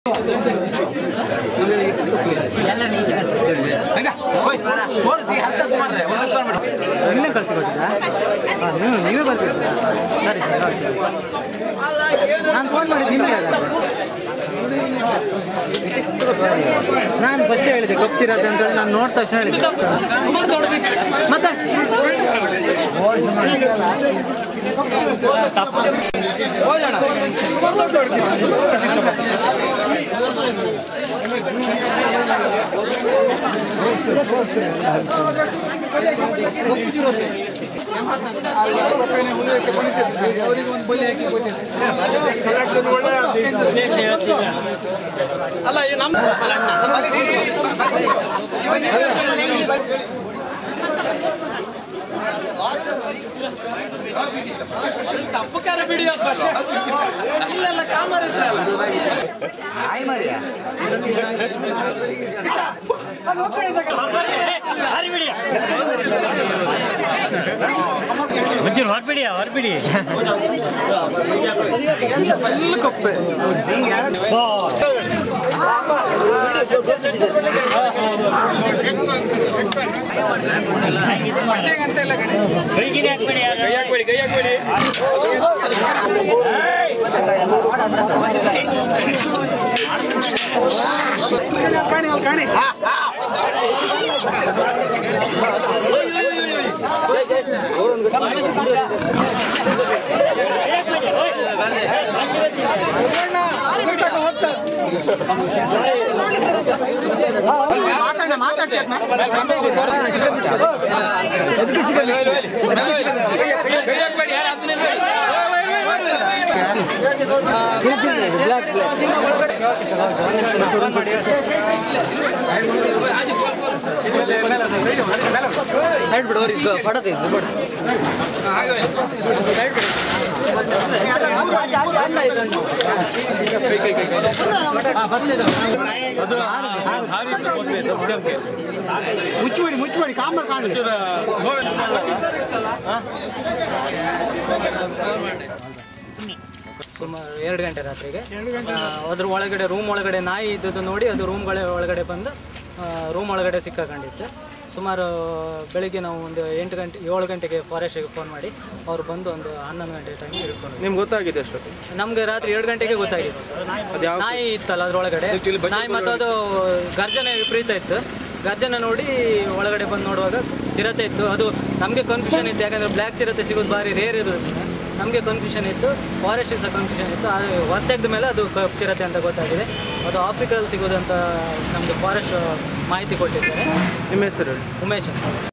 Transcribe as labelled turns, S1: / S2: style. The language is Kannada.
S1: ಇನ್ನೇ ಕಳಿಸ್ಕೊಟ್ಟಿದ್ರಾ ನೀವು ನೀವೇ ಬರ್ತಿದ್ರಾ ಸರಿ ಸರಿ ಓಕೆ ನಾನು ಫೋನ್ ಮಾಡಿದ್ದು ನಿಮಗೆ ನಾನು ಫಸ್ಟ್ ಹೇಳಿದೆ ಗೊತ್ತಿರತ್ತೆ ಅಂತ ಹೇಳಿ ನಾನು ನೋಡಿದ ತಕ್ಷಣ ಹೇಳಿದ್ದೆ ಮತ್ತೆ
S2: ಒಂಚೂರು ಹೊರಬಿಡಿ ಹೊರಬಿಡಿ ಕೈಗಿನ ಹಾಕ್ಬೇಡಿ ಸೈಡ್ ಬಿಡು ಅವ್ರಿಗೆ ಪಡದೆ ಬಿಡು
S3: ಮುಚ್ಚಬೇಡಿ ಮುಚ್ಚಬೇಡಿ ಕಾಮರ್ ಕಾಣಲಿ
S1: ಸುಮಾರು ಎರಡು ಗಂಟೆ ರಾತ್ರಿಗೆ ಆ, ಅದ್ರ ಒಳಗಡೆ ರೂಮ್ ಒಳಗಡೆ ನಾಯಿ ಇದ್ದದ್ದು ನೋಡಿ ಅದು ರೂಮ್ಗಳ ಒಳಗಡೆ ಬಂದು ರೂಮ್ ಒಳಗಡೆ ಸಿಕ್ಕಾಕೊಂಡಿತ್ತು ಸುಮಾರು ಬೆಳಿಗ್ಗೆ ನಾವು ಒಂದು ಎಂಟು ಗಂಟೆ ಏಳು ಗಂಟೆಗೆ ಫಾರೆಸ್ಟಿಗೆ ಫೋನ್ ಮಾಡಿ ಅವ್ರು ಬಂದು ಒಂದು ಹನ್ನೊಂದು ಗಂಟೆ ಟೈಮ್ ಹಿಡ್ಕೊಂಡು
S4: ನಿಮ್ಗೆ ಗೊತ್ತಾಗಿದೆ ಅಷ್ಟು
S1: ನಮ್ಗೆ ರಾತ್ರಿ ಎರಡು ಗಂಟೆಗೆ ಗೊತ್ತಾಗಿತ್ತು ನಾಯಿ ಇತ್ತಲ್ಲ ಅದ್ರೊಳಗಡೆ ನಾಯಿ ಮತ್ತು ಅದು ಗರ್ಜನೆ ವಿಪರೀತ ಇತ್ತು ಗರ್ಜನೆ ನೋಡಿ ಒಳಗಡೆ ಬಂದು ನೋಡುವಾಗ ಚಿರತೆ ಇತ್ತು ಅದು ನಮಗೆ ಕನ್ಫ್ಯೂಷನ್ ಇತ್ತು ಯಾಕಂದ್ರೆ ಬ್ಲ್ಯಾಕ್ ಚಿರತೆ ಸಿಗೋದು ಭಾರಿ ರೇರ್ ಇರೋದ್ರಿಂದ ನಮಗೆ ಕನ್ಫ್ಯೂಷನ್ ಇತ್ತು ಫಾರೆಸ್ಟ್ ಸಹ ಕನ್ಫ್ಯೂಷನ್ ಇತ್ತು ಅದು ಹೊತ್ತೆಗ್ದ ಮೇಲೆ ಅದು ಕಪ್ಪು ಚಿರತೆ ಅಂತ ಗೊತ್ತಾಗಿದೆ ಅದು ಆಫ್ರಿಕಲ್ಲಿ ಸಿಗೋದಂತ ನಮಗೆ ಫಾರೆಸ್ಟ್ ಮಾಹಿತಿ ಕೊಟ್ಟಿದ್ದಾರೆ
S4: ನಿಮ್ಮ ಹೆಸರು
S1: ಉಮೇಶ್ ಅಂತ